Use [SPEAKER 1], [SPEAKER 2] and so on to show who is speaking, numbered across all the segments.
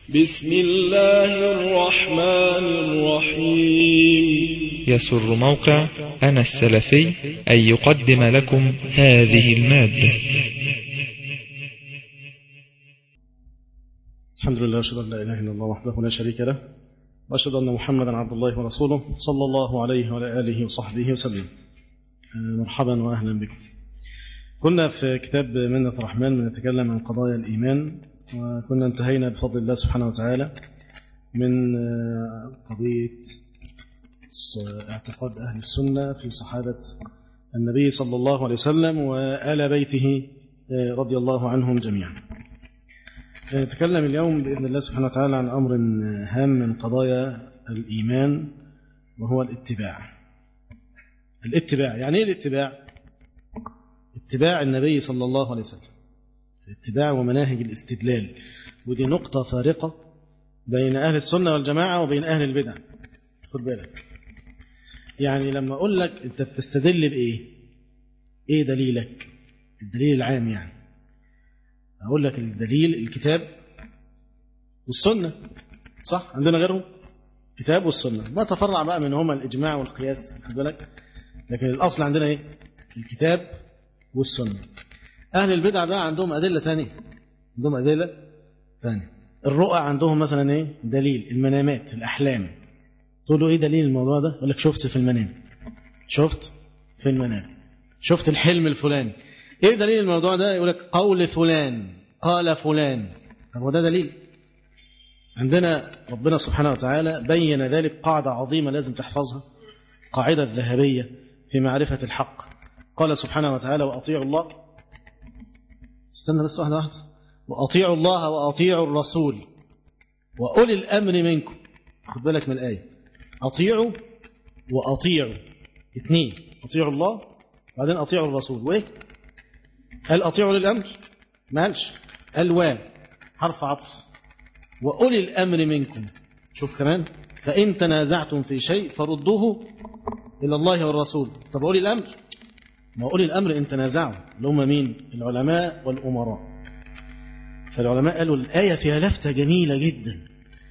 [SPEAKER 1] بسم الله الرحمن الرحيم
[SPEAKER 2] يسر موقع أنا السلفي أن يقدم لكم هذه المادة
[SPEAKER 3] الحمد لله أشهد أن لا إله إلا الله وحده لا شريك له وأشهد أن محمدا عبد الله ورسوله صلى الله عليه وعلى آله وصحبه وسلم مرحبا وأهلا بكم كنا في كتاب منة الرحمن بنتكلم عن قضايا الإيمان وكنا انتهينا بفضل الله سبحانه وتعالى من قضية اعتقاد أهل السنة في صحابة النبي صلى الله عليه وسلم وآل بيته رضي الله عنهم جميعا نتكلم اليوم بإذن الله سبحانه وتعالى عن أمر هام من قضايا الإيمان وهو الاتباع الاتباع يعني ايه الاتباع اتباع النبي صلى الله عليه وسلم الاتباع ومناهج الاستدلال ودي نقطة فارقة بين أهل السنة والجماعة وبين أهل البدع خد بالك يعني لما أقول لك أنت بتستدل بإيه إيه دليلك الدليل العام يعني أقول لك الدليل الكتاب والسنة صح عندنا غيرهم كتاب والسنة ما تفرع بقى منهما الإجماع والقياس خد بالك لكن الأصل عندنا إيه الكتاب والسنة أهل البدع بقى عندهم أدلة ثانية عندهم أدلة ثانية الرؤى عندهم مثلا إيه دليل المنامات الأحلام تقول له إيه دليل الموضوع ده يقول لك شفت في المنام شفت في المنام شفت الحلم الفلاني إيه دليل الموضوع ده يقول لك قول فلان قال فلان طب هو ده دليل عندنا ربنا سبحانه وتعالى بين ذلك قاعدة عظيمة لازم تحفظها قاعدة الذهبية في معرفة الحق قال سبحانه وتعالى وأطيعوا الله استنى بس واحدة واحدة وأطيعوا الله وأطيعوا الرسول وأولي الأمر منكم خد بالك من الآية أطيعوا وأطيعوا اثنين أطيعوا الله بعدين أطيعوا الرسول وإيه قال أطيعوا للأمر ما قالش قال و حرف عطف وأولي الأمر منكم شوف كمان فإن تنازعتم في شيء فردوه إلى الله والرسول طب أولي الأمر ما أولي الأمر إن تنازعوا اللي هم مين العلماء والأمراء فالعلماء قالوا الآية فيها لفتة جميلة جدا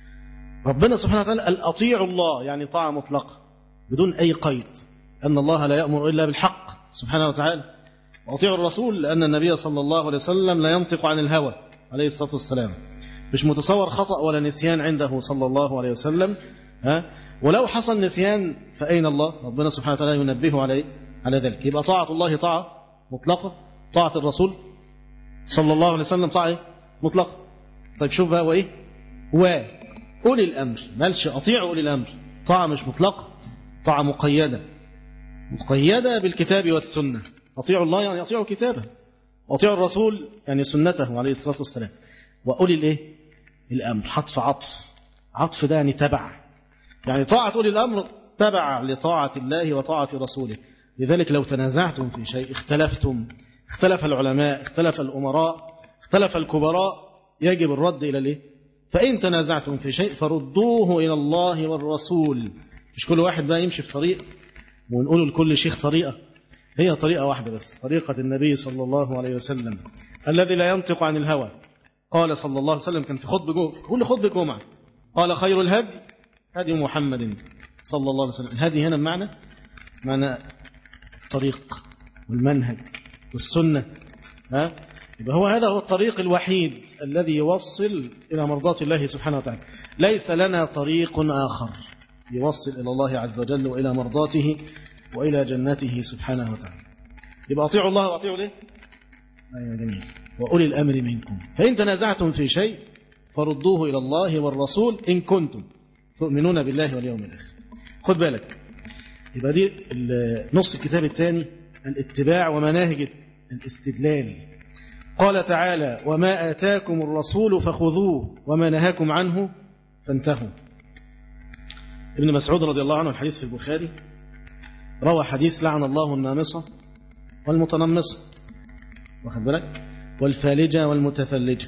[SPEAKER 3] ربنا سبحانه وتعالى قال أطيعوا الله يعني طاعة مطلقة بدون أي قيد أن الله لا يأمر إلا بالحق سبحانه وتعالى وأطيعوا الرسول لأن النبي صلى الله عليه وسلم لا ينطق عن الهوى عليه الصلاة والسلام مش متصور خطأ ولا نسيان عنده صلى الله عليه وسلم ها ولو حصل نسيان فأين الله ربنا سبحانه وتعالى ينبهه عليه على ذلك يبقى طاعة الله طاعة مطلقة طاعة الرسول صلى الله عليه وسلم طاعة مطلقة طيب شوف بقى وإيه وأولي الأمر مالش أطيع أولي الأمر طاعة مش مطلقة طاعة مقيدة مقيدة بالكتاب والسنة أطيعوا الله يعني أطيعوا كتابه وأطيعوا الرسول يعني سنته عليه الصلاة والسلام وأولي الإيه الأمر حطف عطف عطف ده يعني تبع يعني طاعة أولي الأمر تبع لطاعة الله وطاعة رسوله لذلك لو تنازعتم في شيء اختلفتم اختلف العلماء اختلف الأمراء اختلف الكبراء يجب الرد إلى الايه فإن تنازعتم في شيء فردوه إلى الله والرسول مش كل واحد بقى يمشي في طريق ونقول لكل شيخ طريقة هي طريقة واحدة بس طريقة النبي صلى الله عليه وسلم الذي لا ينطق عن الهوى قال صلى الله عليه وسلم كان في خطبة جمعة كل خطبة جمعة قال خير الهدي هدي محمد صلى الله عليه وسلم الهدي هنا بمعنى معنى الطريق والمنهج والسنة ها يبقى هو هذا هو الطريق الوحيد الذي يوصل إلى مرضاة الله سبحانه وتعالى ليس لنا طريق آخر يوصل إلى الله عز وجل وإلى مرضاته وإلى جنته سبحانه وتعالى يبقى أطيعوا الله وأطيعوا ليه أيوة جميل وأولي الأمر منكم فإن تنازعتم في شيء فردوه إلى الله والرسول إن كنتم تؤمنون بالله واليوم الآخر خد بالك يبقى دي نص الكتاب الثاني الاتباع ومناهج الاستدلال قال تعالى وما آتاكم الرسول فخذوه وما نهاكم عنه فانتهوا ابن مسعود رضي الله عنه الحديث في البخاري روى حديث لعن الله النامصة والمتنمصة واخد بالك والفالجة والمتفلجة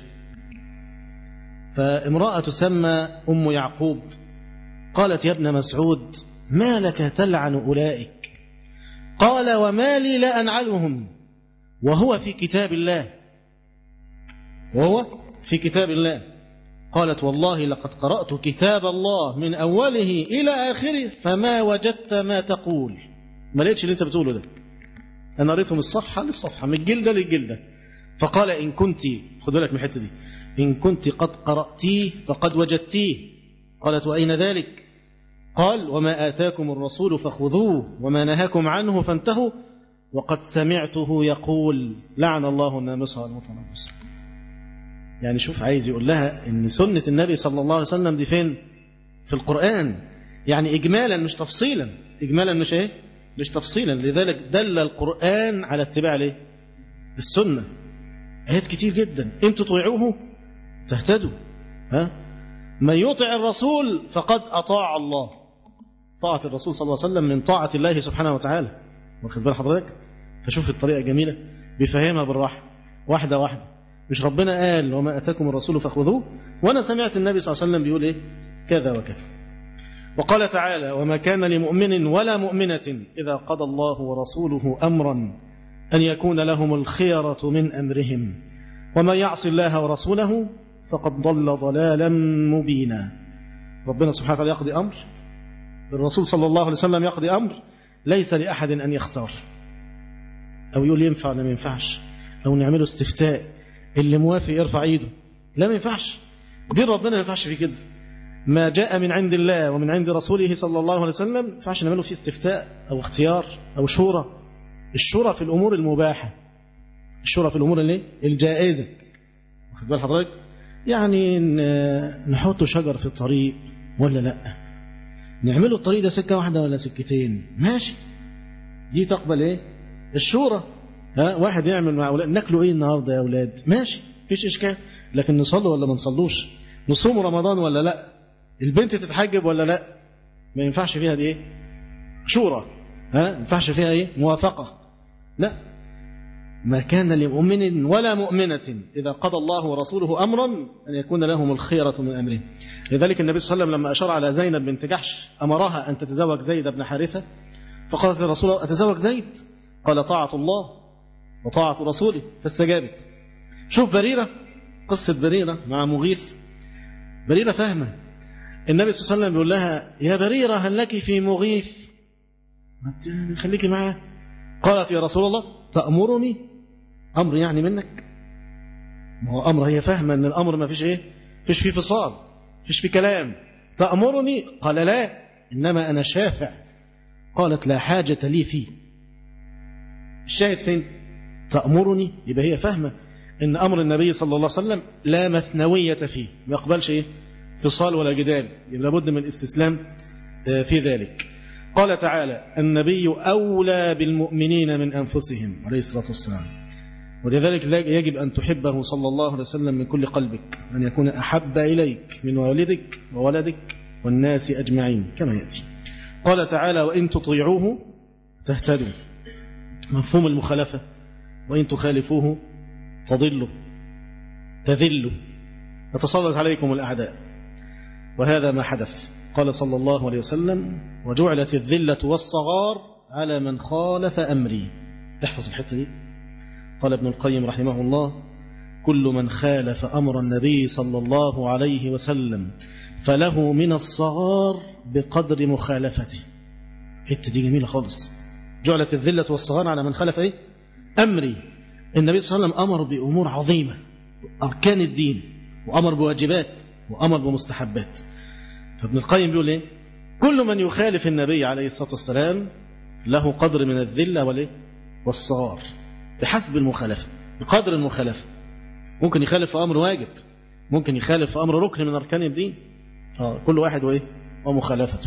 [SPEAKER 3] فامرأة تسمى أم يعقوب قالت يا ابن مسعود ما لك تلعن أولئك قال وما لي لا أنعلهم وهو في كتاب الله وهو في كتاب الله قالت والله لقد قرأت كتاب الله من أوله إلى آخره فما وجدت ما تقول ما لقيتش اللي أنت بتقوله ده أنا قريته من الصفحة للصفحة من الجلدة للجلدة فقال إن كنت خد بالك من الحتة دي إن كنت قد قرأتيه فقد وجدتيه قالت وأين ذلك قال وما آتاكم الرسول فخذوه وما نهاكم عنه فانتهوا وقد سمعته يقول لعن الله النامص والمتنمص يعني شوف عايز يقول لها ان سنة النبي صلى الله عليه وسلم دي فين في القرآن يعني إجمالا مش تفصيلا إجمالا مش إيه مش تفصيلا لذلك دل القرآن على اتباع الايه السنة آيات كتير جدا إن تطيعوه تهتدوا ها من يطع الرسول فقد أطاع الله طاعة الرسول صلى الله عليه وسلم من طاعة الله سبحانه وتعالى واخد بال حضرتك فشوف الطريقة جميلة بيفهمها بالراحة واحدة واحدة مش ربنا قال وما أتاكم الرسول فخذوه وأنا سمعت النبي صلى الله عليه وسلم بيقول إيه كذا وكذا وقال تعالى وما كان لمؤمن ولا مؤمنة إذا قضى الله ورسوله أمرا أن يكون لهم الخيرة من أمرهم ومن يعص الله ورسوله فقد ضل ضلالا مبينا ربنا سبحانه وتعالى يقضي أمر الرسول صلى الله عليه وسلم يقضي أمر ليس لأحد أن يختار أو يقول ينفع ولا ما ينفعش أو نعمله استفتاء اللي موافق يرفع ايده لا ما ينفعش دين ربنا ما ينفعش في كده ما جاء من عند الله ومن عند رسوله صلى الله عليه وسلم ما ينفعش نعمله فيه استفتاء أو اختيار أو شورى الشورى في الأمور المباحة الشورى في الأمور اللي الجائزة واخد بال حضرتك يعني نحط شجر في الطريق ولا لا نعمله الطريق ده سكة واحدة ولا سكتين ماشي دي تقبل ايه الشورى ها واحد يعمل مع اولاد ناكلوا ايه النهارده يا اولاد ماشي مفيش اشكال لكن نصلي ولا ما نصلوش نصوم رمضان ولا لا البنت تتحجب ولا لا ما ينفعش فيها دي ايه شورى ها ما ينفعش فيها ايه موافقه لا ما كان لمؤمن ولا مؤمنة إذا قضى الله ورسوله أمرا أن يكون لهم الخيرة من أمرهم لذلك النبي صلى الله عليه وسلم لما أشار على زينب بنت جحش أمرها أن تتزوج زيد بن حارثة فقالت للرسول أتزوج زيد قال طاعة الله وطاعة رسوله فاستجابت شوف بريرة قصة بريرة مع مغيث بريرة فاهمة النبي صلى الله عليه وسلم بيقول لها يا بريرة هل لك في مغيث ما خليكي معاه قالت يا رسول الله تأمرني أمر يعني منك ما هو أمر هي فاهمة أن الأمر ما فيش إيه فيش فيه فصال فيش فيه كلام تأمرني قال لا إنما أنا شافع قالت لا حاجة لي فيه الشاهد فين تأمرني يبقى هي فاهمة ان امر النبي صلى الله عليه وسلم لا مثنوية فيه ما يقبلش ايه فصال ولا جدال يبقى لابد من الاستسلام في ذلك قال تعالى النبي أولى بالمؤمنين من أنفسهم عليه الصلاة والسلام ولذلك يجب أن تحبه صلى الله عليه وسلم من كل قلبك أن يكون أحب إليك من والدك وولدك والناس أجمعين كما يأتي قال تعالى وإن تطيعوه تهتدوا مفهوم المخالفة وإن تخالفوه تضلوا تذلوا يتسلط عليكم الأعداء وهذا ما حدث قال صلى الله عليه وسلم وجعلت الذلة والصغار على من خالف أمري احفظ الحتة دي قال ابن القيم رحمه الله كل من خالف أمر النبي صلى الله عليه وسلم فله من الصغار بقدر مخالفته الحتة دي جميلة خالص جعلت الذلة والصغار على من خالف إيه؟ أمري النبي صلى الله عليه وسلم أمر بأمور عظيمة أركان الدين وأمر بواجبات وأمر بمستحبات فابن القيم بيقول إيه كل من يخالف النبي عليه الصلاة والسلام له قدر من الذلة والإيه والصغار بحسب المخالفة بقدر المخالفة ممكن يخالف في أمر واجب ممكن يخالف في أمر ركن من أركان الدين آه كل واحد وإيه ومخالفته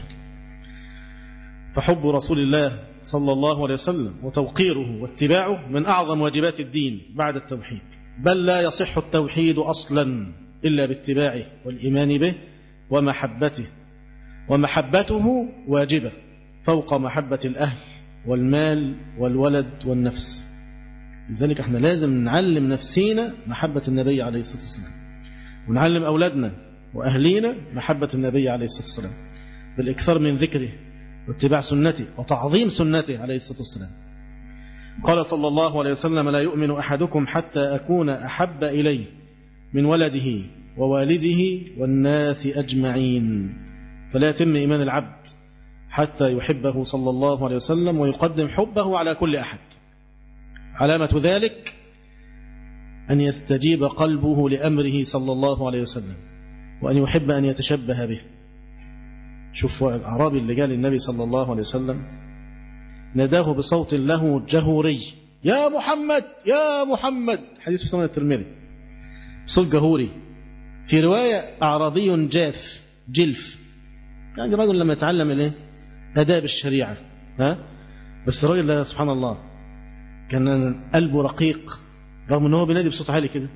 [SPEAKER 3] فحب رسول الله صلى الله عليه وسلم وتوقيره واتباعه من أعظم واجبات الدين بعد التوحيد بل لا يصح التوحيد أصلا إلا باتباعه والإيمان به ومحبته ومحبته واجبة فوق محبة الأهل والمال والولد والنفس لذلك احنا لازم نعلم نفسينا محبة النبي عليه الصلاة والسلام ونعلم أولادنا وأهلينا محبة النبي عليه الصلاة والسلام بالإكثار من ذكره واتباع سنته وتعظيم سنته عليه الصلاة والسلام قال صلى الله عليه وسلم لا يؤمن أحدكم حتى أكون أحب إليه من ولده ووالده والناس أجمعين فلا يتم إيمان العبد حتى يحبه صلى الله عليه وسلم ويقدم حبه على كل أحد علامة ذلك أن يستجيب قلبه لأمره صلى الله عليه وسلم وأن يحب أن يتشبه به شوفوا الأعرابي اللي قال النبي صلى الله عليه وسلم ناداه بصوت له جهوري يا محمد يا محمد حديث في سنة الترمذي صوت جهوري في رواية أعرابي جاف جلف يعني رجل لما يتعلم الايه آداب الشريعة ها بس الراجل ده سبحان الله كان قلبه رقيق رغم ان هو بينادي بصوت عالي كده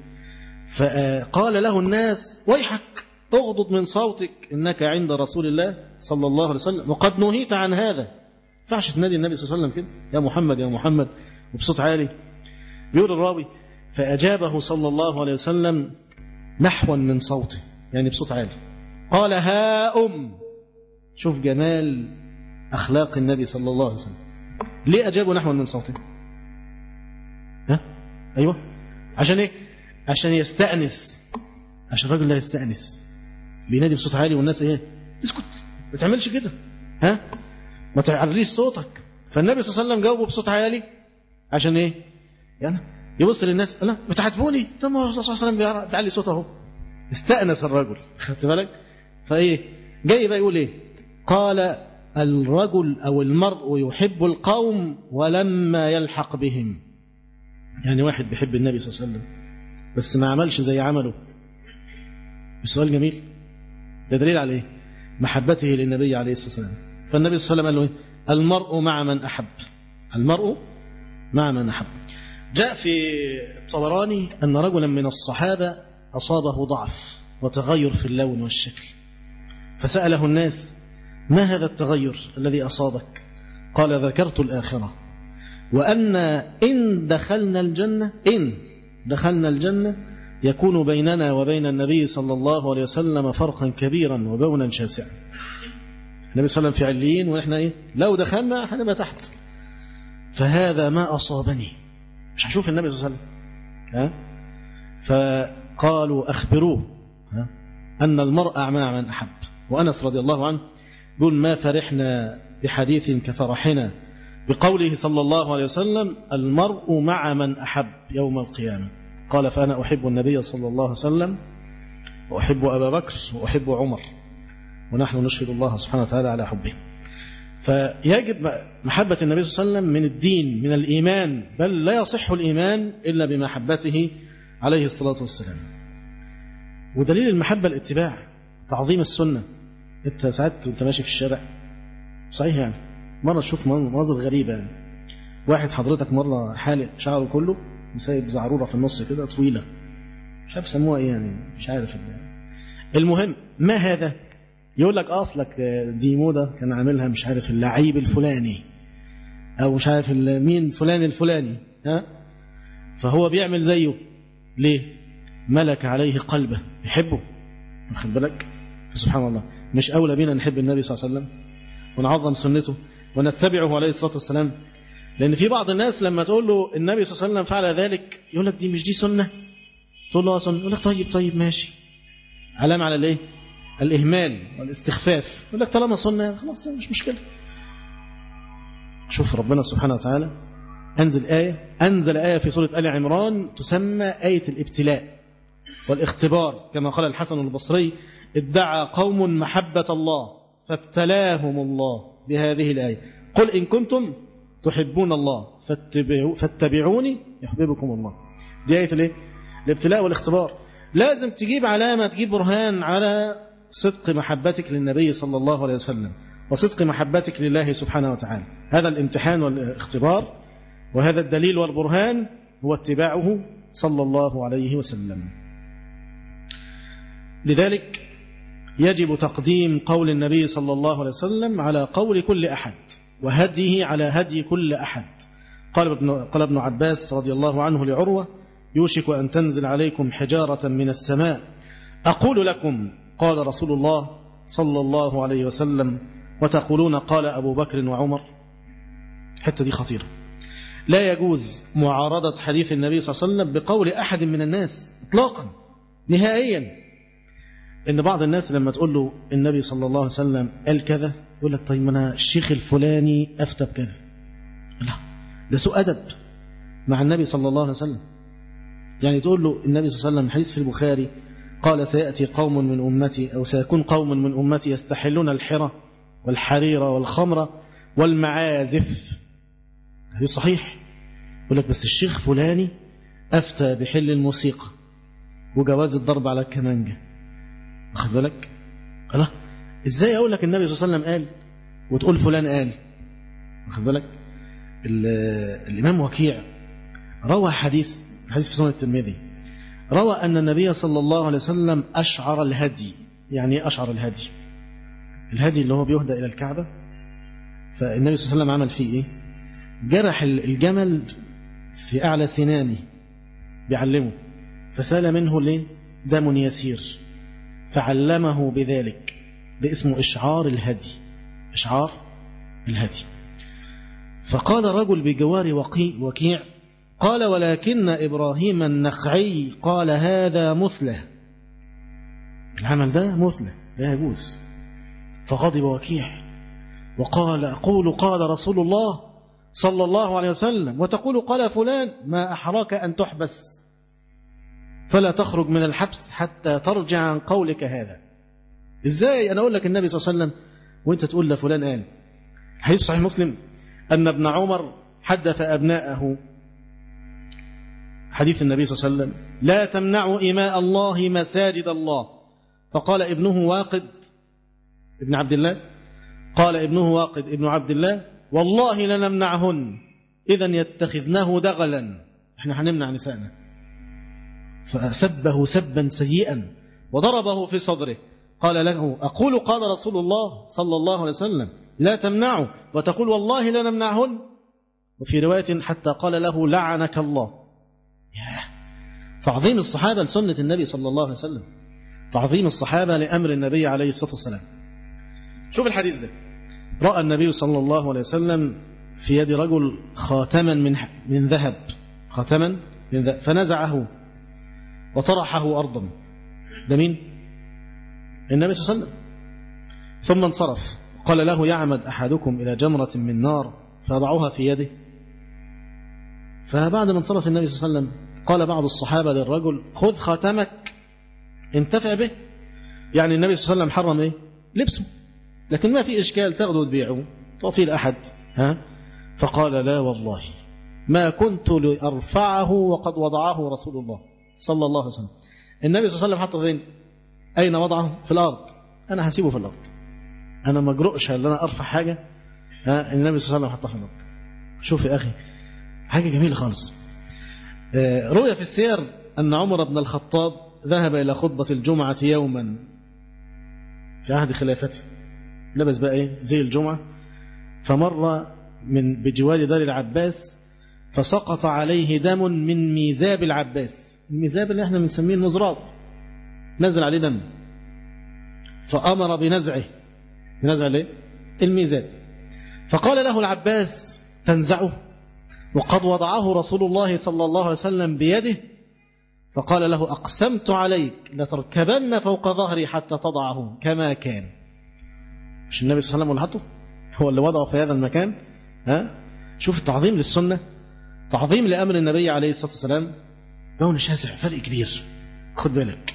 [SPEAKER 3] فقال له الناس ويحك اغضض من صوتك انك عند رسول الله صلى الله عليه وسلم وقد نهيت عن هذا ينفعش تنادي النبي صلى الله عليه وسلم كده يا محمد يا محمد وبصوت عالي بيقول الراوي فأجابه صلى الله عليه وسلم نحوا من صوته يعني بصوت عالي قال ها أم شوف جمال أخلاق النبي صلى الله عليه وسلم ليه أجابه نحوا من صوته ها أيوة عشان إيه عشان يستأنس عشان الراجل ده يستأنس بينادي بصوت عالي والناس إيه اسكت ما تعملش كده ها ما تعليش صوتك فالنبي صلى الله عليه وسلم جاوبه بصوت عالي عشان ايه يعني يبص للناس لا بتعاتبوني طب ما الرسول صلى الله عليه وسلم بيعلي صوته اهو استأنس الرجل خدت بالك فايه جاي بقى يقول ايه قال الرجل او المرء يحب القوم ولما يلحق بهم يعني واحد بيحب النبي صلى الله عليه وسلم بس ما عملش زي عمله السؤال جميل ده دليل على ايه محبته للنبي عليه الصلاه والسلام فالنبي صلى الله عليه وسلم قال له ايه المرء مع من احب المرء مع من احب جاء في الطبراني ان رجلا من الصحابه اصابه ضعف وتغير في اللون والشكل فساله الناس ما هذا التغير الذي اصابك قال ذكرت الاخره وان ان دخلنا الجنه ان دخلنا الجنه يكون بيننا وبين النبي صلى الله عليه وسلم فرقا كبيرا وبونا شاسعا النبي صلى الله عليه وسلم في عليين ونحن ايه لو دخلنا هنبقى تحت فهذا ما اصابني مش هشوف النبي صلى الله عليه وسلم ها فقالوا اخبروه ها ان المرء مع من احب وانس رضي الله عنه يقول ما فرحنا بحديث كفرحنا بقوله صلى الله عليه وسلم المرء مع من احب يوم القيامه قال فانا احب النبي صلى الله عليه وسلم واحب ابا بكر واحب عمر ونحن نشهد الله سبحانه وتعالى على حبه فيجب محبة النبي صلى الله عليه وسلم من الدين من الإيمان بل لا يصح الإيمان إلا بمحبته عليه الصلاة والسلام ودليل المحبة الاتباع تعظيم السنة انت ساعات وانت ماشي في الشارع صحيح يعني مرة تشوف مناظر غريبة يعني واحد حضرتك مرة حالق شعره كله وسايب زعرورة في النص كده طويلة مش عارف يسموها ايه يعني مش عارف المهم ما هذا يقول لك اصلك دي موضه كان عاملها مش عارف اللعيب الفلاني او مش عارف مين فلان الفلاني ها فهو بيعمل زيه ليه ملك عليه قلبه يحبه واخد بالك سبحان الله مش اولى بينا نحب النبي صلى الله عليه وسلم ونعظم سنته ونتبعه عليه الصلاه والسلام لان في بعض الناس لما تقول له النبي صلى الله عليه وسلم فعل ذلك يقول لك دي مش دي سنه تقول له سنه يقول لك طيب طيب ماشي علامه على الايه الإهمال والاستخفاف يقول لك طالما سنة خلاص مش مشكلة شوف ربنا سبحانه وتعالى أنزل آية أنزل آية في سورة آل عمران تسمى آية الابتلاء والاختبار كما قال الحسن البصري ادعى قوم محبة الله فابتلاهم الله بهذه الآية قل إن كنتم تحبون الله فاتبعوا فاتبعوني يحببكم الله دي آية الايه؟ الابتلاء والاختبار لازم تجيب علامة تجيب برهان على صدق محبتك للنبي صلى الله عليه وسلم وصدق محبتك لله سبحانه وتعالى هذا الامتحان والاختبار وهذا الدليل والبرهان هو اتباعه صلى الله عليه وسلم لذلك يجب تقديم قول النبي صلى الله عليه وسلم على قول كل أحد وهديه على هدي كل أحد قال ابن, قال ابن عباس رضي الله عنه لعروة يوشك أن تنزل عليكم حجارة من السماء أقول لكم قال رسول الله صلى الله عليه وسلم وتقولون قال أبو بكر وعمر حتى دي خطيرة لا يجوز معارضة حديث النبي صلى الله عليه وسلم بقول أحد من الناس إطلاقا نهائيا ان بعض الناس لما تقول له النبي صلى الله عليه وسلم قال كذا يقول لك طيب ما انا الشيخ الفلاني افتى بكذا لا ده سوء ادب مع النبي صلى الله عليه وسلم يعني تقول له النبي صلى الله عليه وسلم حديث في البخاري قال سيأتي قوم من أمتي أو سيكون قوم من أمتي يستحلون الحرى والحرير والخمر والمعازف هذه صحيح يقول لك بس الشيخ فلاني أفتى بحل الموسيقى وجواز الضرب على الكمانجة واخد بالك الله ازاي اقول لك النبي صلى الله عليه وسلم قال وتقول فلان قال واخد بالك الامام وكيع روى حديث حديث في سنة الترمذي روى أن النبي صلى الله عليه وسلم أشعر الهدي يعني أشعر الهدي الهدي اللي هو بيهدى إلى الكعبة فالنبي صلى الله عليه وسلم عمل فيه إيه جرح الجمل في أعلى سنانه بيعلمه فسال منه ليه دم يسير فعلمه بذلك ده اسمه إشعار الهدي إشعار الهدي فقال رجل بجوار وكيع قال ولكن إبراهيم النخعي قال هذا مثله العمل ده مثله لا يجوز فغضب وكيع وقال أقول قال رسول الله صلى الله عليه وسلم وتقول قال فلان ما أحراك أن تحبس فلا تخرج من الحبس حتى ترجع عن قولك هذا ازاي انا اقول لك النبي صلى الله عليه وسلم وانت تقول لفلان قال حديث صحيح مسلم ان ابن عمر حدث ابناءه حديث النبي صلى الله عليه وسلم لا تمنعوا إماء الله مساجد الله فقال ابنه واقد ابن عبد الله قال ابنه واقد ابن عبد الله والله لنمنعهن إذا يتخذناه دغلا احنا هنمنع نسائنا فسبه سبا سيئا وضربه في صدره قال له أقول قال رسول الله صلى الله عليه وسلم لا تمنعوا وتقول والله لا نمنعهن وفي رواية حتى قال له لعنك الله ياه تعظيم الصحابة لسنة النبي صلى الله عليه وسلم تعظيم الصحابة لأمر النبي عليه الصلاة والسلام شوف الحديث ده رأى النبي صلى الله عليه وسلم في يد رجل خاتما من من ذهب خاتما من ذهب فنزعه وطرحه أرضا ده مين؟ النبي صلى الله عليه وسلم ثم انصرف قال له يعمد أحدكم إلى جمرة من نار فيضعها في يده فبعد ما انصرف النبي صلى الله عليه وسلم قال بعض الصحابة للرجل خذ خاتمك انتفع به يعني النبي صلى الله عليه وسلم حرم ايه لبسه لكن ما في إشكال تاخده وتبيعه تعطيه لأحد ها فقال لا والله ما كنت لأرفعه وقد وضعه رسول الله صلى الله عليه وسلم النبي صلى الله عليه وسلم حطه فين أين وضعه في الأرض أنا هسيبه في الأرض أنا ما اجرؤش ان أنا أرفع حاجة ها النبي صلى الله عليه وسلم حطها في الأرض شوف يا أخي حاجة جميلة خالص روي في السير أن عمر بن الخطاب ذهب إلى خطبة الجمعة يوما في عهد خلافته لبس بقى إيه زي الجمعة فمر من بجوار دار العباس فسقط عليه دم من ميزاب العباس الميزاب اللي احنا بنسميه المزراب نزل عليه دم فأمر بنزعه بنزع الايه الميزاب فقال له العباس تنزعه وقد وضعه رسول الله صلى الله عليه وسلم بيده فقال له أقسمت عليك لتركبن فوق ظهري حتى تضعه كما كان مش النبي صلى الله عليه وسلم اللي حطه هو اللي وضعه في هذا المكان ها شوف التعظيم للسنة تعظيم لأمر النبي عليه الصلاة والسلام لون شاسع فرق كبير خد بالك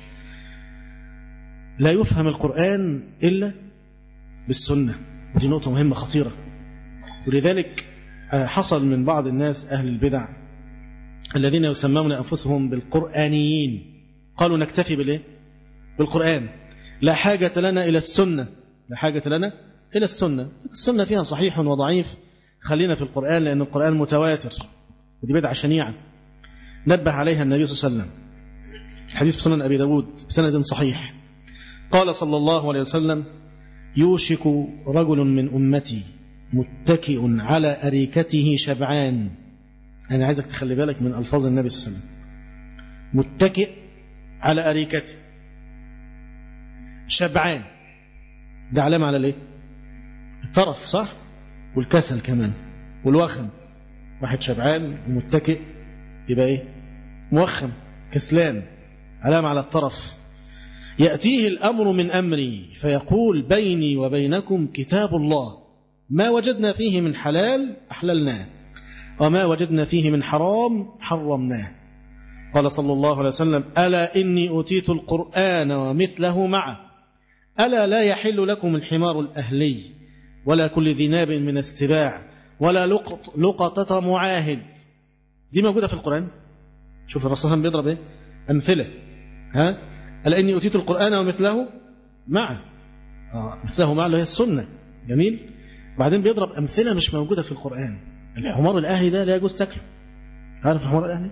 [SPEAKER 3] لا يفهم القرآن إلا بالسنة دي نقطة مهمة خطيرة ولذلك حصل من بعض الناس أهل البدع الذين يسمون أنفسهم بالقرآنيين قالوا نكتفي بالإيه؟ بالقرآن لا حاجة لنا إلى السنة لا حاجة لنا إلى السنة السنة فيها صحيح وضعيف خلينا في القرآن لأن القرآن متواتر ودي بدعة شنيعة نبه عليها النبي صلى الله عليه وسلم الحديث في سنن أبي داود بسند صحيح قال صلى الله عليه وسلم يوشك رجل من أمتي متكئ على أريكته شبعان أنا عايزك تخلي بالك من ألفاظ النبي صلى الله عليه وسلم متكئ على أريكته شبعان ده علامة على الايه الطرف صح والكسل كمان والوخم واحد شبعان ومتكئ يبقى ايه موخم كسلان علامة على الطرف يأتيه الأمر من أمري فيقول بيني وبينكم كتاب الله ما وجدنا فيه من حلال أحللناه وما وجدنا فيه من حرام حرمناه قال صلى الله عليه وسلم ألا إني أوتيت القرآن ومثله معه ألا لا يحل لكم الحمار الأهلي ولا كل ذي ناب من السباع ولا لقط لقطة معاهد دي موجودة في القرآن شوف الرسول صلى الله عليه وسلم بيضرب ايه أمثلة ها ألا إني أوتيت القرآن ومثله معه آه مثله معه اللي هي السنة جميل بعدين بيضرب أمثلة مش موجودة في القرآن الحمار الأهلي ده لا يجوز تاكله عارف الحمار الأهلي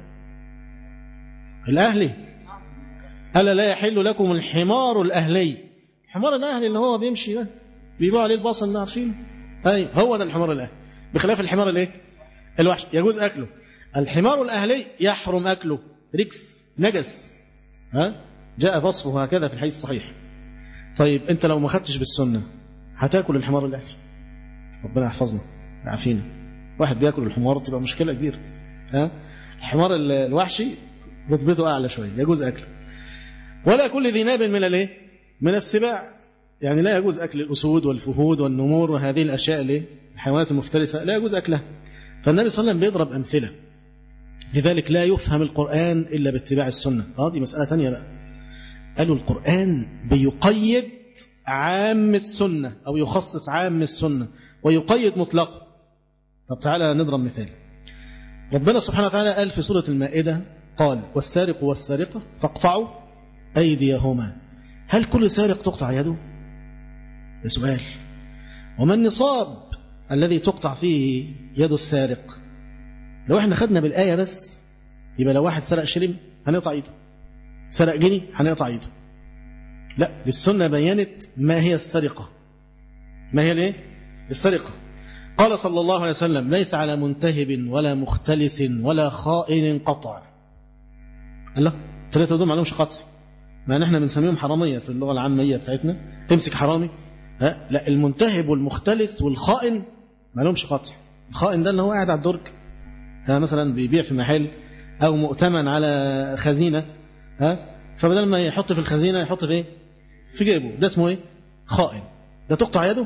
[SPEAKER 3] الأهلي ألا لا يحل لكم الحمار الأهلي الحمار الأهلي اللي هو بيمشي ده بيبيعوا عليه البصل اللي عارفينه أي هو ده الحمار الأهلي بخلاف الحمار الايه الوحش يجوز أكله الحمار الأهلي يحرم أكله ركس نجس ها جاء وصفه هكذا في الحديث الصحيح طيب أنت لو ما خدتش بالسنة هتاكل الحمار الأهلي ربنا يحفظنا يعافينا واحد بياكل الحمار تبقى مشكلة كبيرة ها الحمار الوحشي رتبته أعلى شوية يجوز أكله ولا كل ذي ناب من الايه من السباع يعني لا يجوز أكل الأسود والفهود والنمور وهذه الأشياء اللي الحيوانات المفترسة لا يجوز أكلها فالنبي صلى الله عليه وسلم بيضرب أمثلة لذلك لا يفهم القرآن إلا باتباع السنة اه دي مسألة تانية بقى قالوا القرآن بيقيد عام السنة أو يخصص عام السنة ويقيد مطلقه طب تعالى نضرب مثال ربنا سبحانه وتعالى قال في سورة المائدة قال والسارق والسارقة فاقطعوا أيديهما هل كل سارق تقطع يده ده سؤال وما النصاب الذي تقطع فيه يد السارق لو احنا خدنا بالآية بس يبقى لو واحد سرق شرم هنقطع ايده سرق جني هنقطع ايده لا دي السنة بينت ما هي السرقة ما هي الايه السرقة قال صلى الله عليه وسلم ليس على منتهب ولا مختلس ولا خائن قطع الله ثلاثة دول ما لهمش قطع ما نحن بنسميهم حرامية في اللغة العامية بتاعتنا تمسك حرامي ها لا المنتهب والمختلس والخائن ما لهمش قطع الخائن ده اللي هو قاعد على الدرج ها مثلا بيبيع في محل او مؤتمن على خزينة ها فبدل ما يحط في الخزينة يحط في ايه في جيبه ده اسمه ايه خائن ده تقطع يده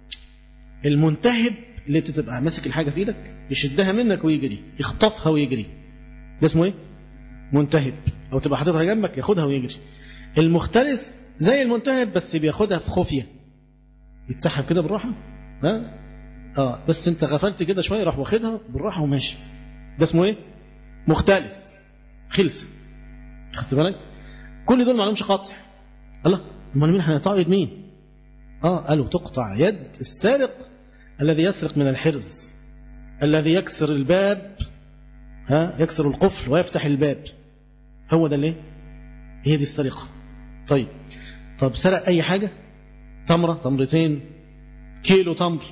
[SPEAKER 3] المنتهب اللي انت تبقى ماسك الحاجة في ايدك يشدها منك ويجري يخطفها ويجري ده اسمه ايه منتهب او تبقى حاططها جنبك ياخدها ويجري المختلس زي المنتهب بس بياخدها في خفيه يتسحب كده بالراحه ها اه بس انت غفلت كده شويه راح واخدها بالراحه وماشي ده اسمه ايه مختلس خلسه خدت بالك كل دول ما لهمش قطع الله امال مين هنقطع يد مين اه قالوا تقطع يد السارق الذي يسرق من الحرز الذي يكسر الباب ها يكسر القفل ويفتح الباب هو ده ليه هي دي السرقة طيب طب سرق أي حاجة تمرة تمرتين كيلو تمر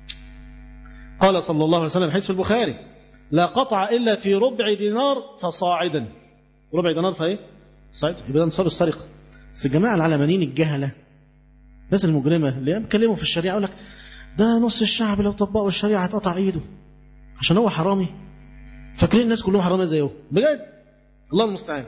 [SPEAKER 3] قال صلى الله عليه وسلم حيث في البخاري لا قطع إلا في ربع دينار فصاعدا ربع دينار فايه صاعد يبقى ده نصاب السرقة بس الجماعة العلمانيين الجهلة الناس المجرمة اللي بيتكلموا في الشريعة يقول لك ده نص الشعب لو طبقوا الشريعة هتقطع ايده عشان هو حرامي فاكرين الناس كلهم حرامية زيه بجد الله المستعان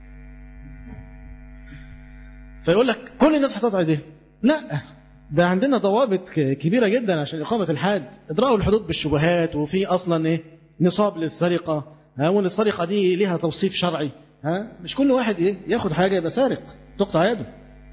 [SPEAKER 3] فيقول لك كل الناس هتقطع ايديها لا ده عندنا ضوابط كبيرة جدا عشان إقامة الحد إدراء الحدود بالشبهات وفي أصلا إيه نصاب للسرقة ها وان السرقة دي ليها توصيف شرعي ها مش كل واحد إيه ياخد حاجة يبقى سارق تقطع يده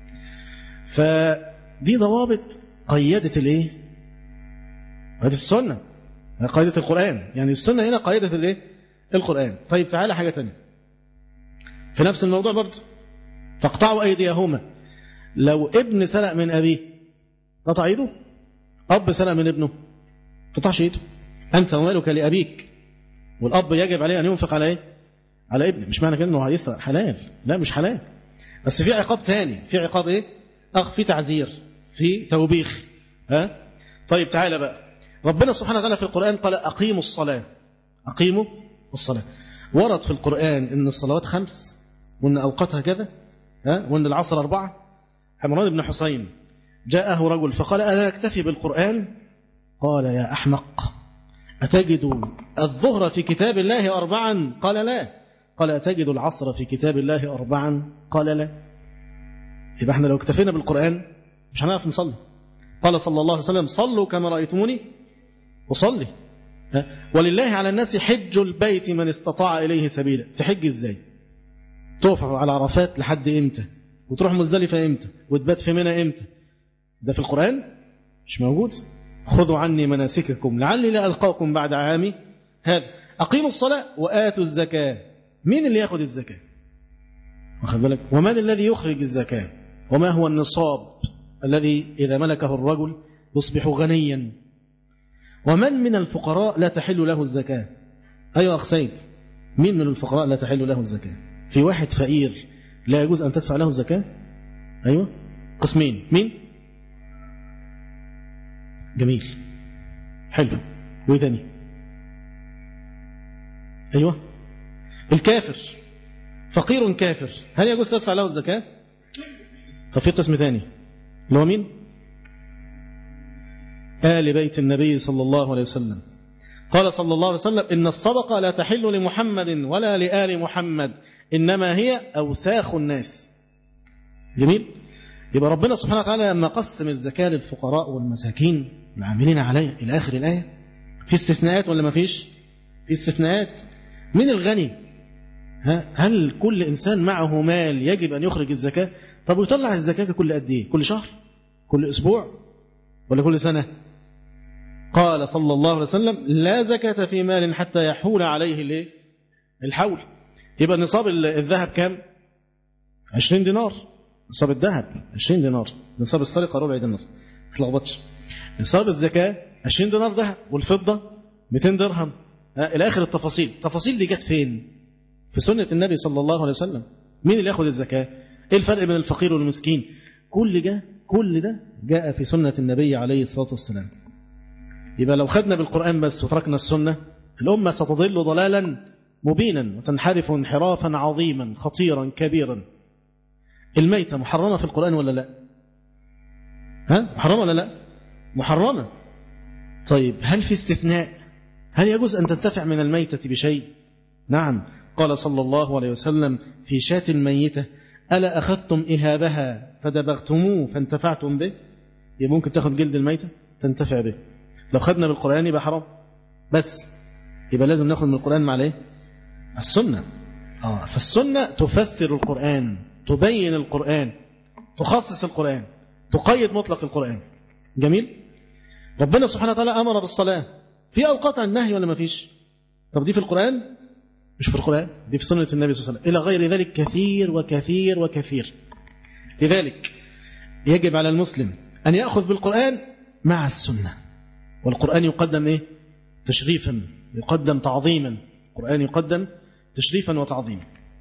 [SPEAKER 3] فدي ضوابط قيدت الإيه هذه السنة قيدت القرآن يعني السنة هنا قيدت الإيه القرآن طيب تعالى حاجة تانية في نفس الموضوع برضه فاقطعوا أيديهما لو ابن سرق من أبيه قطع ايده أب سرق من ابنه قطعش ايده أنت ومالك لأبيك والأب يجب عليه أن ينفق على ايه على ابنه مش معنى كده أنه هيسرق حلال لا مش حلال بس في عقاب تاني في عقاب ايه أخ في تعزير في توبيخ ها طيب تعالى بقى ربنا سبحانه وتعالى في القرآن قال أقيموا الصلاة أقيموا الصلاة ورد في القرآن أن الصلوات خمس وأن أوقاتها كذا ها وأن العصر أربعة عمران بن حسين جاءه رجل فقال أنا أكتفي بالقرآن قال يا أحمق أتجد الظهر في كتاب الله أربعا قال لا قال أتجد العصر في كتاب الله أربعا قال لا يبقى احنا لو اكتفينا بالقرآن مش هنعرف نصلي قال صلى الله عليه وسلم صلوا كما رأيتموني وصلي ها؟ ولله على الناس حج البيت من استطاع إليه سبيلا تحج ازاي تقف على عرفات لحد امتى وتروح مزدلفة امتى وتبات في منى امتى ده في القرآن مش موجود خذوا عني مناسككم لعلي لا ألقاكم بعد عامي هذا أقيموا الصلاة وآتوا الزكاة مين اللي ياخد الزكاة واخد بالك ومن الذي يخرج الزكاة وما هو النصاب الذي إذا ملكه الرجل يصبح غنيا ومن من الفقراء لا تحل له الزكاة أيها أخ سيد مين من الفقراء لا تحل له الزكاة في واحد فقير لا يجوز أن تدفع له الزكاة أيوة قسمين مين جميل حلو وايه تاني ايوه الكافر فقير كافر هل يجوز تدفع له الزكاه طب في قسم تاني اللي هو مين آل بيت النبي صلى الله عليه وسلم قال صلى الله عليه وسلم إن الصدقة لا تحل لمحمد ولا لآل محمد إنما هي أوساخ الناس جميل يبقى ربنا سبحانه وتعالى لما قسم الزكاة للفقراء والمساكين العاملين عليه إلى آخر الآية في استثناءات ولا ما فيش في استثناءات من الغني ها هل كل إنسان معه مال يجب أن يخرج الزكاة طب ويطلع الزكاة كل قد إيه كل شهر كل أسبوع ولا كل سنة قال صلى الله عليه وسلم لا زكاة في مال حتى يحول عليه الايه الحول يبقى نصاب الذهب كام 20 دينار نصاب الذهب 20 دينار نصاب السرقة ربع دينار ما تلخبطش نصاب الزكاة 20 دينار ذهب والفضة 200 درهم ها إلى آخر التفاصيل التفاصيل دي جت فين في سنة النبي صلى الله عليه وسلم مين اللي ياخذ الزكاة ايه الفرق بين الفقير والمسكين كل ده كل ده جاء في سنة النبي عليه الصلاة والسلام يبقى لو خدنا بالقرآن بس وتركنا السنة الأمة ستضل ضلالا مبينا وتنحرف انحرافا عظيما خطيرا كبيرا الميتة محرمة في القرآن ولا لا ها محرمة ولا لا محرمة طيب هل في استثناء هل يجوز أن تنتفع من الميتة بشيء نعم قال صلى الله عليه وسلم في شاة ميتة ألا أخذتم إهابها فدبغتموه فانتفعتم به يبقى ممكن تاخد جلد الميتة تنتفع به لو خدنا بالقرآن يبقى حرام بس يبقى لازم ناخد من القرآن مع الايه السنة آه فالسنة تفسر القرآن تبين القرآن تخصص القرآن تقيد مطلق القرآن جميل ربنا سبحانه وتعالى أمر بالصلاة في أوقات عن النهي ولا ما فيش طب دي في القرآن مش في القرآن دي في سنة النبي صلى الله عليه وسلم إلى غير ذلك كثير وكثير وكثير لذلك يجب على المسلم أن يأخذ بالقرآن مع السنة والقرآن يقدم إيه؟ تشريفا يقدم تعظيما القرآن يقدم تشريفا وتعظيما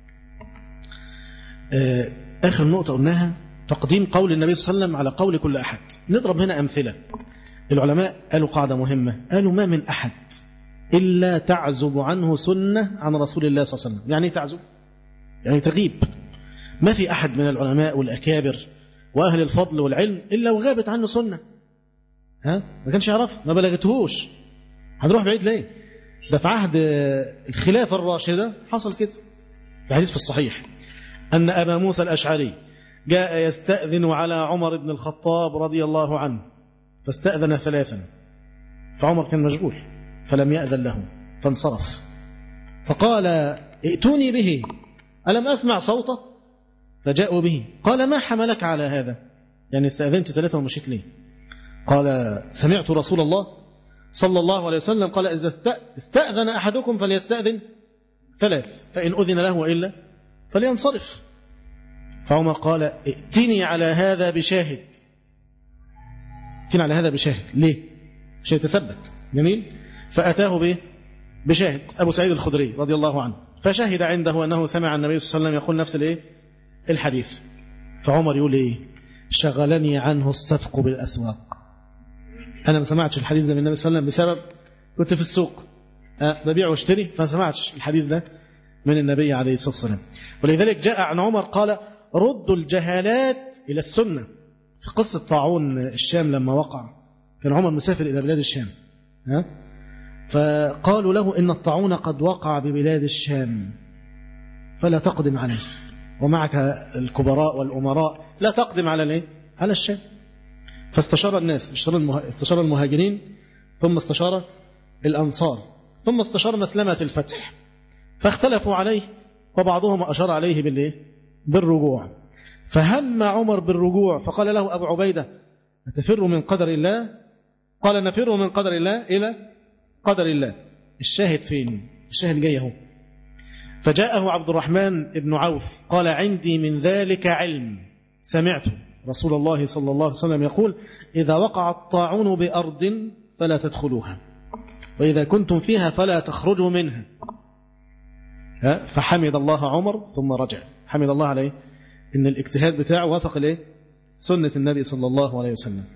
[SPEAKER 3] آخر نقطة قلناها تقديم قول النبي صلى الله عليه وسلم على قول كل أحد نضرب هنا أمثلة العلماء قالوا قاعدة مهمة قالوا ما من أحد إلا تعزب عنه سنة عن رسول الله صلى الله عليه وسلم يعني تعزب يعني تغيب ما في أحد من العلماء والأكابر وأهل الفضل والعلم إلا وغابت عنه سنة ها ما كانش يعرف ما بلغتهوش هنروح بعيد ليه ده في عهد الخلافة الراشدة حصل كده الحديث في الصحيح أن أبا موسى الأشعري جاء يستأذن على عمر بن الخطاب رضي الله عنه فاستأذن ثلاثا فعمر كان مشغول فلم يأذن له فانصرف فقال ائتوني به ألم أسمع صوته فجاءوا به قال ما حملك على هذا يعني استأذنت ثلاثة ومشيت ليه قال سمعت رسول الله صلى الله عليه وسلم قال إذا استأذن أحدكم فليستأذن ثلاث فإن أذن له وإلا فلينصرف فعمر قال ائتني على هذا بشاهد ائتني على هذا بشاهد ليه عشان يتثبت جميل فأتاه به بشاهد أبو سعيد الخدري رضي الله عنه فشهد عنده أنه سمع النبي صلى الله عليه وسلم يقول نفس الإيه الحديث فعمر يقول إيه شغلني عنه السفق بالأسواق أنا ما سمعتش الحديث ده من النبي صلى الله عليه وسلم بسبب كنت في السوق أه ببيع واشتري فما سمعتش الحديث ده من النبي عليه الصلاة والسلام ولذلك جاء عن عمر قال ردوا الجهالات إلى السنة في قصة طاعون الشام لما وقع كان عمر مسافر إلى بلاد الشام ها؟ فقالوا له إن الطاعون قد وقع ببلاد الشام فلا تقدم عليه ومعك الكبراء والأمراء لا تقدم على الايه على الشام فاستشار الناس استشار المهاجرين ثم استشار الأنصار ثم استشار مسلمة الفتح فاختلفوا عليه وبعضهم أشار عليه بالإيه؟ بالرجوع فهم عمر بالرجوع فقال له أبو عبيدة أتفر من قدر الله قال نفر من قدر الله إلى قدر الله الشاهد فين الشاهد جاي اهو فجاءه عبد الرحمن بن عوف قال عندي من ذلك علم سمعت رسول الله صلى الله عليه وسلم يقول إذا وقع الطاعون بأرض فلا تدخلوها وإذا كنتم فيها فلا تخرجوا منها فحمد الله عمر ثم رجع حمد الله عليه إن الاجتهاد بتاعه وافق الايه سنة النبي صلى الله عليه وسلم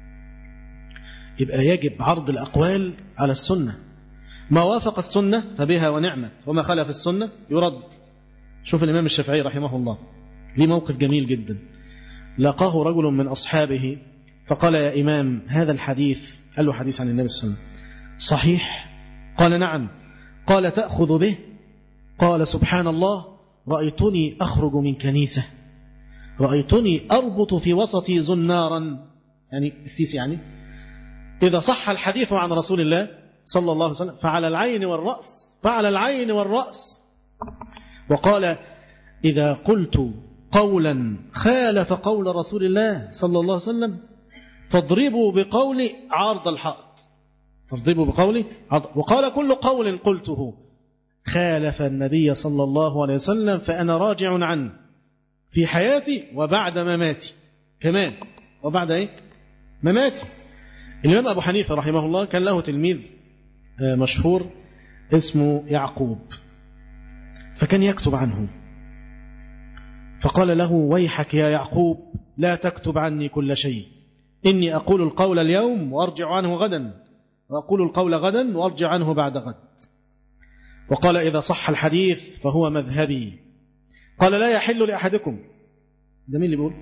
[SPEAKER 3] يبقى يجب عرض الأقوال على السنة ما وافق السنة فبها ونعمت وما خلف السنة يرد شوف الإمام الشافعي رحمه الله ليه موقف جميل جدا لقاه رجل من أصحابه فقال يا إمام هذا الحديث قال له حديث عن النبي صلى الله عليه وسلم صحيح قال نعم قال تأخذ به قال سبحان الله رأيتني أخرج من كنيسة رأيتني أربط في وسطي زنارا يعني السيسي يعني إذا صح الحديث عن رسول الله صلى الله عليه وسلم فعلى العين والرأس فعلى العين والرأس وقال إذا قلت قولا خالف قول رسول الله صلى الله عليه وسلم فاضربوا بقولي عارض الحائط فاضربوا بقولي عرض وقال كل قول قلته خالف النبي صلى الله عليه وسلم فأنا راجع عنه في حياتي وبعد مماتي كمان وبعد ايه مماتي الإمام أبو حنيفة رحمه الله كان له تلميذ مشهور اسمه يعقوب فكان يكتب عنه فقال له ويحك يا يعقوب لا تكتب عني كل شيء إني أقول القول اليوم وأرجع عنه غدا وأقول القول غدا وأرجع عنه بعد غد وقال إذا صح الحديث فهو مذهبي قال لا يحل لأحدكم ده مين اللي بيقول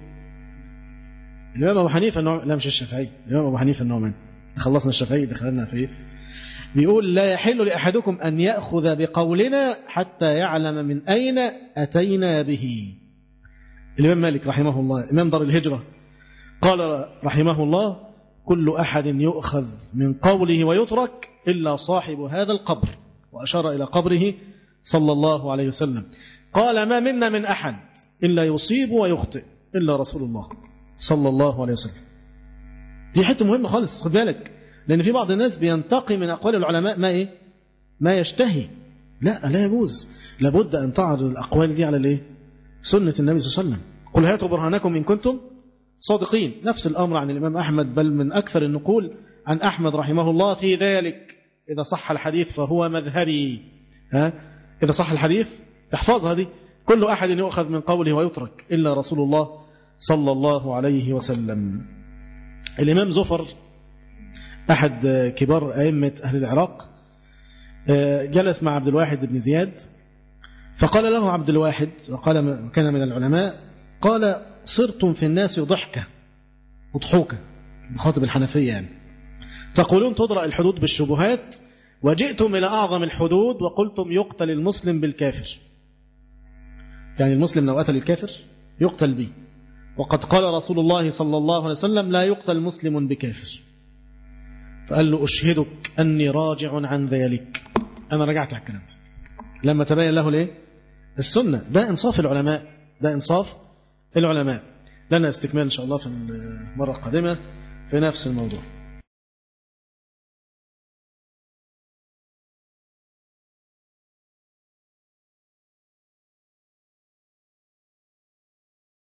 [SPEAKER 3] الإمام أبو حنيفة النوع... لا مش الشافعي الإمام أبو حنيفة النومان خلصنا الشافعي دخلنا في إيه بيقول لا يحل لأحدكم أن يأخذ بقولنا حتى يعلم من أين أتينا به الإمام مالك رحمه الله إمام دار الهجرة قال رحمه الله كل أحد يؤخذ من قوله ويترك إلا صاحب هذا القبر وأشار إلى قبره صلى الله عليه وسلم قال ما منا من أحد إلا يصيب ويخطئ إلا رسول الله صلى الله عليه وسلم دي حته مهمة خالص خد بالك لأن في بعض الناس بينتقي من أقوال العلماء ما إيه ما يشتهي لا لا يجوز لابد أن تعرض الأقوال دي على الإيه سنة النبي صلى الله عليه وسلم قل هاتوا برهانكم إن كنتم صادقين نفس الأمر عن الإمام أحمد بل من أكثر النقول عن أحمد رحمه الله في ذلك إذا صح الحديث فهو مذهبي ها إذا صح الحديث احفظها دي كل أحد يؤخذ من قوله ويترك إلا رسول الله صلى الله عليه وسلم الإمام زفر أحد كبار أئمة أهل العراق جلس مع عبد الواحد بن زياد فقال له عبد الواحد وقال كان من العلماء قال صرتم في الناس ضحكة وضحوكة بخاطب الحنفية يعني تقولون تدرأ الحدود بالشبهات وجئتم إلى أعظم الحدود وقلتم يقتل المسلم بالكافر يعني المسلم لو قتل الكافر يقتل به وقد قال رسول الله صلى الله عليه وسلم لا يقتل مسلم بكافر فقال له أشهدك أني راجع عن ذلك أنا رجعت على الكلام ده لما تبين له ليه السنة ده إنصاف العلماء ده إنصاف العلماء لنا استكمال إن شاء الله في المرة القادمة في نفس الموضوع